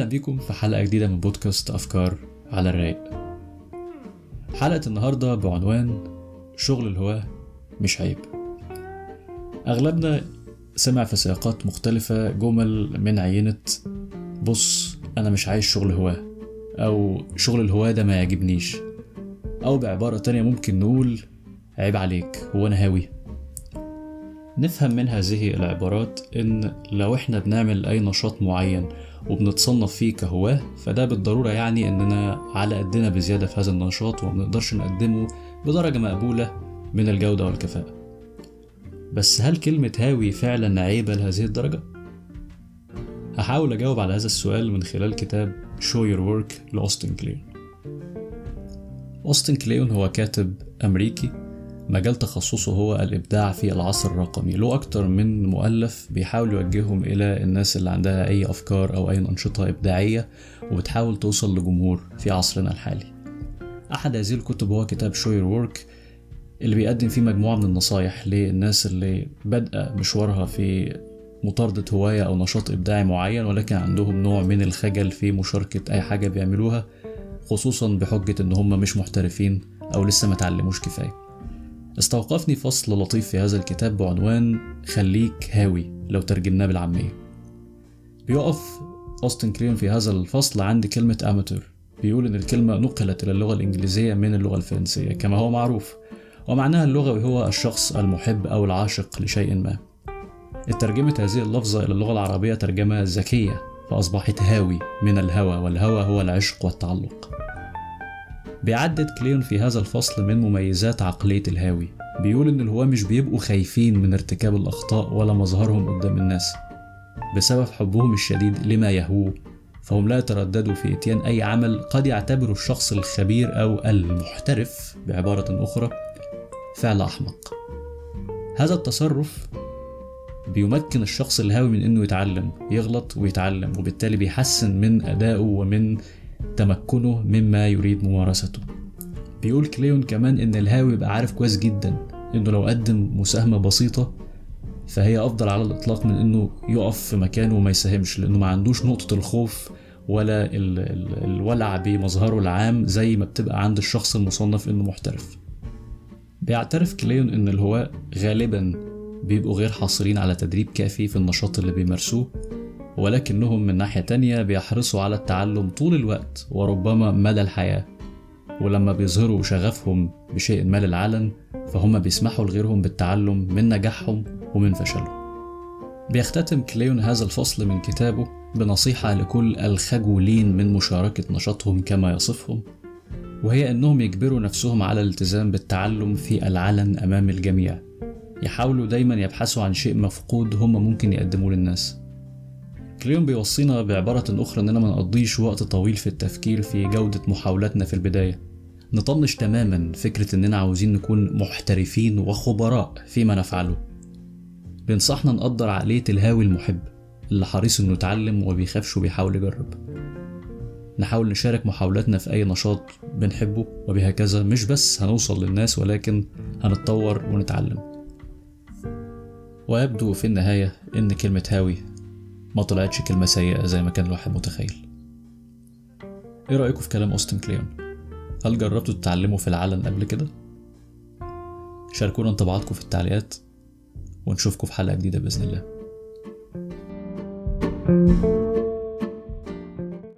بيكم في حلقة جديدة من بودكاست أفكار على الرايق حلقة النهاردة بعنوان شغل الهواة مش عيب أغلبنا سمع في سياقات مختلفة جمل من عينة بص أنا مش عايز شغل هواة أو شغل الهواة ده ما يعجبنيش أو بعبارة تانية ممكن نقول عيب عليك هو أنا هاوي نفهم من هذه العبارات إن لو إحنا بنعمل أي نشاط معين وبنتصنف فيه كهواة فده بالضرورة يعني إننا على قدنا بزيادة في هذا النشاط ومنقدرش نقدمه بدرجة مقبولة من الجودة والكفاءة بس هل كلمة هاوي فعلا عيبة لهذه الدرجة؟ هحاول أجاوب على هذا السؤال من خلال كتاب Show Your Work لأوستن كليون أوستن كليون هو كاتب أمريكي مجال تخصصه هو الإبداع في العصر الرقمي له أكتر من مؤلف بيحاول يوجههم إلى الناس اللي عندها أي أفكار أو أي أنشطة إبداعية وبتحاول توصل لجمهور في عصرنا الحالي أحد هذه الكتب هو كتاب Show Your Work اللي بيقدم فيه مجموعة من النصايح للناس اللي بادئة مشوارها في مطاردة هواية أو نشاط إبداعي معين ولكن عندهم نوع من الخجل في مشاركة أي حاجة بيعملوها خصوصا بحجة إن هم مش محترفين أو لسه ما تعلموش كفاية استوقفني فصل لطيف في هذا الكتاب بعنوان خليك هاوي لو ترجمناه بالعامية بيقف أوستن كليون في هذا الفصل عند كلمة أماتور بيقول إن الكلمة نقلت إلى اللغة الإنجليزية من اللغة الفرنسية كما هو معروف ومعناها اللغوي هو الشخص المحب أو العاشق لشيء ما ترجمة هذه اللفظة إلى اللغة العربية ترجمة ذكية فأصبحت هاوي من الهوى والهوى هو العشق والتعلق بيعدد كليون في هذا الفصل من مميزات عقلية الهاوي بيقول إن الهواة مش بيبقوا خايفين من ارتكاب الأخطاء ولا مظهرهم قدام الناس بسبب حبهم الشديد لما يهووه فهم لا يترددوا في إتيان أي عمل قد يعتبره الشخص الخبير أو المحترف بعبارة أخرى فعل أحمق هذا التصرف بيمكن الشخص الهاوي من انه يتعلم يغلط ويتعلم وبالتالي بيحسن من ادائه ومن تمكنه مما يريد ممارسته بيقول كليون كمان ان الهاوي يبقى عارف كويس جدا انه لو قدم مساهمة بسيطة فهي افضل على الاطلاق من انه يقف في مكانه وما يساهمش لانه ما عندوش نقطة الخوف ولا ال ال الولع بمظهره العام زي ما بتبقى عند الشخص المصنف انه محترف بيعترف كليون ان الهواة غالبا بيبقوا غير حاصلين على تدريب كافي في النشاط اللي بيمارسوه ولكنهم من ناحية تانية بيحرصوا على التعلم طول الوقت وربما مدى الحياة ولما بيظهروا شغفهم بشيء ما للعلن فهم بيسمحوا لغيرهم بالتعلم من نجاحهم ومن فشلهم بيختتم كليون هذا الفصل من كتابه بنصيحة لكل الخجولين من مشاركة نشاطهم كما يصفهم وهي أنهم يجبروا نفسهم على الالتزام بالتعلم في العلن أمام الجميع يحاولوا دايما يبحثوا عن شيء مفقود هم ممكن يقدموه للناس كليون بيوصينا بعبارة أخرى إننا ما نقضيش وقت طويل في التفكير في جودة محاولاتنا في البداية نطنش تماما فكرة إننا عاوزين نكون محترفين وخبراء فيما نفعله بينصحنا نقدر عقلية الهاوي المحب اللي حريص إنه يتعلم وبيخافش وبيحاول يجرب نحاول نشارك محاولاتنا في أي نشاط بنحبه وبهكذا مش بس هنوصل للناس ولكن هنتطور ونتعلم ويبدو في النهاية إن كلمة هاوي ما طلعتش كلمة سيئة زي ما كان الواحد متخيل ايه رأيكم في كلام أوستن كليون؟ هل جربتوا تتعلموا في العلن قبل كده؟ شاركونا انطباعاتكم في التعليقات ونشوفكم في حلقة جديدة بإذن الله thank you